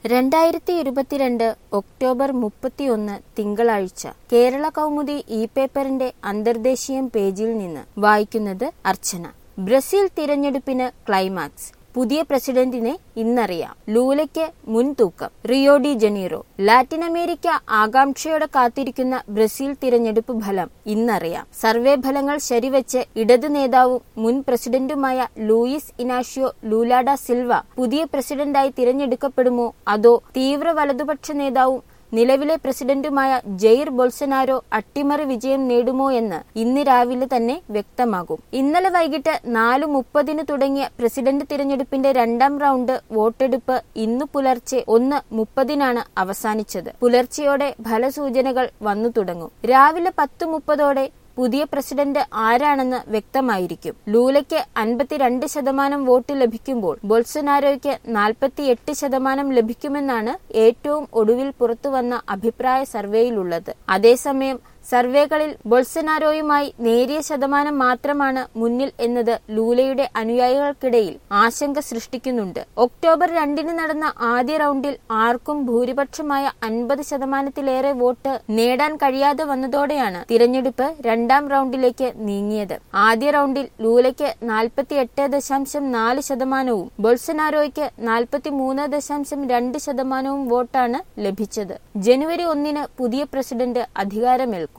രണ്ടായിരത്തി ഇരുപത്തിരണ്ട് ഒക്ടോബർ മുപ്പത്തിയൊന്ന് തിങ്കളാഴ്ച കേരള കൗമുദി ഇ പേപ്പറിന്റെ അന്തർദേശീയം പേജിൽ നിന്ന് വായിക്കുന്നത് അർച്ചന ബ്രസീൽ തിരഞ്ഞെടുപ്പിന് ക്ലൈമാക്സ് പുതിയ പ്രസിഡന്റിനെ ഇന്നറിയാം ലൂലയ്ക്ക് മുൻതൂക്കം Rio de Janeiro Latin America ആകാംക്ഷയോടെ കാത്തിരിക്കുന്ന ബ്രസീൽ തിരഞ്ഞെടുപ്പ് ഫലം ഇന്നറിയാം സർവേ ഫലങ്ങൾ ശരിവച്ച് ഇടതു നേതാവും മുൻ പ്രസിഡന്റുമായ ലൂയിസ് ഇനാഷ്യോ ലൂലാഡ സിൽവ പുതിയ പ്രസിഡന്റായി തിരഞ്ഞെടുക്കപ്പെടുമോ അതോ തീവ്ര വലതുപക്ഷ നേതാവും നിലവിലെ പ്രസിഡന്റുമായ ജെയർ ബൊൾസനാരോ അട്ടിമറി വിജയം നേടുമോ എന്ന് ഇന്ന് രാവിലെ തന്നെ വ്യക്തമാകും ഇന്നലെ വൈകിട്ട് നാല് മുപ്പതിന് തുടങ്ങിയ പ്രസിഡന്റ് തിരഞ്ഞെടുപ്പിന്റെ രണ്ടാം റൗണ്ട് വോട്ടെടുപ്പ് ഇന്നു പുലർച്ചെ ഒന്ന് മുപ്പതിനാണ് അവസാനിച്ചത് പുലർച്ചെയോടെ ഫലസൂചനകൾ വന്നു തുടങ്ങും രാവിലെ പത്ത് മുപ്പതോടെ പുതിയ പ്രസിഡന്റ് ആരാണെന്ന് വ്യക്തമായിരിക്കും ലൂലയ്ക്ക് അൻപത്തിരണ്ട് ശതമാനം വോട്ട് ലഭിക്കുമ്പോൾ ബൊൾസനാരോയ്ക്ക് നാൽപ്പത്തിയെട്ട് ശതമാനം ലഭിക്കുമെന്നാണ് ഏറ്റവും ഒടുവിൽ പുറത്തുവന്ന അഭിപ്രായ സർവേയിലുള്ളത് അതേസമയം സർവേകളിൽ ബൊൾസനാരോയുമായി നേരിയ ശതമാനം മാത്രമാണ് മുന്നിൽ എന്നത് ലൂലയുടെ അനുയായികൾക്കിടയിൽ ആശങ്ക സൃഷ്ടിക്കുന്നുണ്ട് ഒക്ടോബർ രണ്ടിന് നടന്ന ആദ്യ റൗണ്ടിൽ ആർക്കും ഭൂരിപക്ഷമായ അൻപത് ശതമാനത്തിലേറെ വോട്ട് നേടാൻ കഴിയാതെ വന്നതോടെയാണ് തിരഞ്ഞെടുപ്പ് രണ്ടാം റൗണ്ടിലേക്ക് നീങ്ങിയത് ആദ്യ റൗണ്ടിൽ ലൂലയ്ക്ക് നാൽപ്പത്തിയെട്ട് ദശാംശം നാല് ശതമാനവും ബൊൾസനാരോയ്ക്ക് നാൽപ്പത്തിമൂന്ന് ദശാംശം രണ്ട് ശതമാനവും വോട്ടാണ് ലഭിച്ചത് ജനുവരി ഒന്നിന് പുതിയ പ്രസിഡന്റ് അധികാരമേൽക്കും